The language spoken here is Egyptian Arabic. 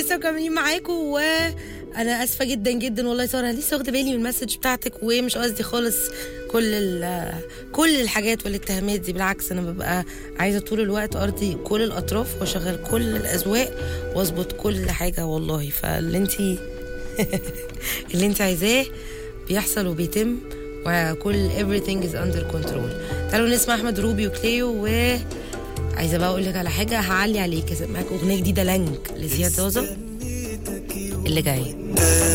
لسه مكملين معاكم و انا اسفه جدا جدا والله يا ساره أنا لسه واخده بالي من المسج بتاعتك ومش قصدي خالص كل ال- كل الحاجات والاتهامات دي بالعكس انا ببقى عايزه طول الوقت ارضي كل الاطراف واشغل كل الاذواق واظبط كل حاجه والله فاللي انت اللي انت عايزاه بيحصل وبيتم وكل everything is under control تعالوا نسمع احمد روبي وكليو و عايزه بقى اقول لك على حاجه هعلي عليك معاك اغنيه جديده لانك لزياد زازا اللي جاي